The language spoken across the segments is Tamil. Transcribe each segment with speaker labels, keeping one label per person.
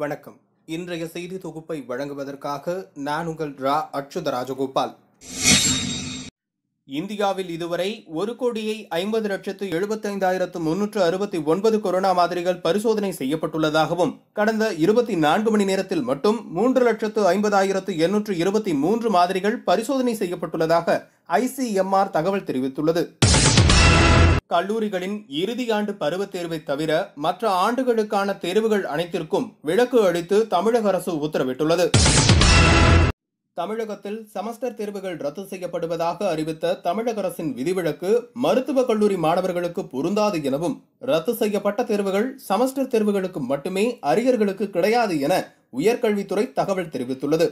Speaker 1: வணக்கம் இன்றைய செய்தி தொகுப்பை வழங்குவதற்காக நான் உங்கள் ரா அச்சுத ராஜகோபால் இந்தியாவில் இதுவரை ஒரு கோடியை ஐம்பது லட்சத்து எழுபத்தைந்தாயிரத்து முன்னூற்று அறுபத்தி ஒன்பது கொரோனா மாதிரிகள் பரிசோதனை செய்யப்பட்டுள்ளதாகவும் கடந்த இருபத்தி நான்கு மணி நேரத்தில் மட்டும் மூன்று லட்சத்து ஐம்பதாயிரத்து எண்ணூற்று இருபத்தி மூன்று மாதிரிகள் பரிசோதனை செய்யப்பட்டுள்ளதாக ஐசிஎம்ஆர் தகவல் தெரிவித்துள்ளது கல்லூரிகளின் இறுதியாண்டு பருவத் தேர்வை தவிர மற்ற ஆண்டுகளுக்கான தேர்வுகள் அனைத்திற்கும் விலக்கு அளித்து தமிழக அரசு உத்தரவிட்டுள்ளது தமிழகத்தில் செமஸ்டர் தேர்வுகள் ரத்து செய்யப்படுவதாக அறிவித்த தமிழக அரசின் விதிவிலக்கு மருத்துவக் கல்லூரி மாணவர்களுக்கு பொருந்தாது எனவும் ரத்து செய்யப்பட்ட தேர்வுகள் செமஸ்டர் தேர்வுகளுக்கு மட்டுமே அரியர்களுக்கு கிடையாது என உயர்கல்வித்துறை தகவல் தெரிவித்துள்ளது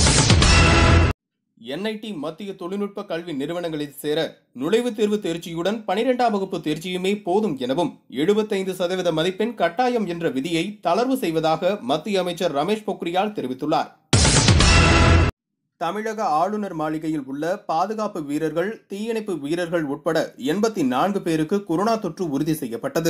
Speaker 1: என்ஐடி மத்திய தொழில்நுட்ப கல்வி நிறுவனங்களில் சேர நுழைவுத் தேர்வு தேர்ச்சியுடன் பனிரெண்டாம் வகுப்பு தேர்ச்சியுமே போதும் எனவும் எழுபத்தைந்து சதவீத மதிப்பெண் கட்டாயம் என்ற விதியை தளர்வு செய்வதாக மத்திய அமைச்சர் ரமேஷ் பொக்ரியால் தெரிவித்துள்ளார் தமிழக ஆளுநர் மாளிகையில் உள்ள பாதுகாப்பு வீரர்கள் தீயணைப்பு வீரர்கள் உட்பட எண்பத்தி நான்கு பேருக்கு கொரோனா தொற்று உறுதி செய்யப்பட்டது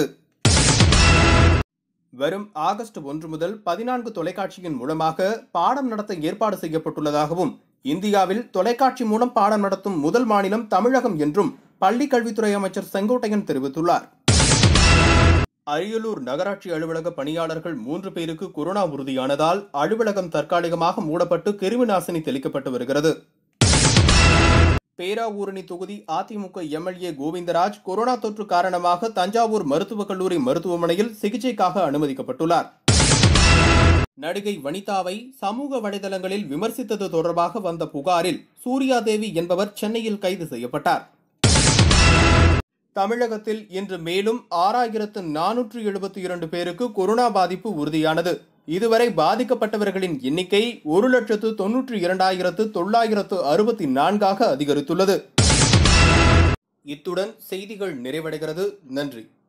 Speaker 1: வரும் ஆகஸ்ட் ஒன்று முதல் பதினான்கு தொலைக்காட்சியின் மூலமாக பாடம் நடத்த ஏற்பாடு செய்யப்பட்டுள்ளதாகவும் இந்தியாவில் தொலைக்காட்சி மூலம் பாடம் நடத்தும் முதல் மாநிலம் தமிழகம் என்றும் பள்ளிக் கல்வித்துறை அமைச்சர் செங்கோட்டையன் தெரிவித்துள்ளார் அரியலூர் நகராட்சி அலுவலக பணியாளர்கள் மூன்று பேருக்கு கொரோனா உறுதியானதால் அலுவலகம் தற்காலிகமாக மூடப்பட்டு கிருமி நாசினி தெளிக்கப்பட்டு வருகிறது பேராவூரணி தொகுதி அதிமுக எம்எல்ஏ கோவிந்தராஜ் கொரோனா தொற்று காரணமாக தஞ்சாவூர் மருத்துவக் கல்லூரி மருத்துவமனையில் சிகிச்சைக்காக அனுமதிக்கப்பட்டுள்ளார் நடிகை வனிதாவை சமூக வலைதளங்களில் விமர்சித்தது தொடர்பாக வந்த புகாரில் சூர்யா தேவி என்பவர் சென்னையில் கைது செய்யப்பட்டார் தமிழகத்தில் இன்று மேலும் ஆறாயிரத்து நானூற்று எழுபத்தி இரண்டு பேருக்கு கொரோனா பாதிப்பு உறுதியானது இதுவரை பாதிக்கப்பட்டவர்களின் எண்ணிக்கை ஒரு லட்சத்து தொன்னூற்றி இரண்டாயிரத்து தொள்ளாயிரத்து அறுபத்தி நான்காக அதிகரித்துள்ளது இத்துடன் செய்திகள் நிறைவடைகிறது நன்றி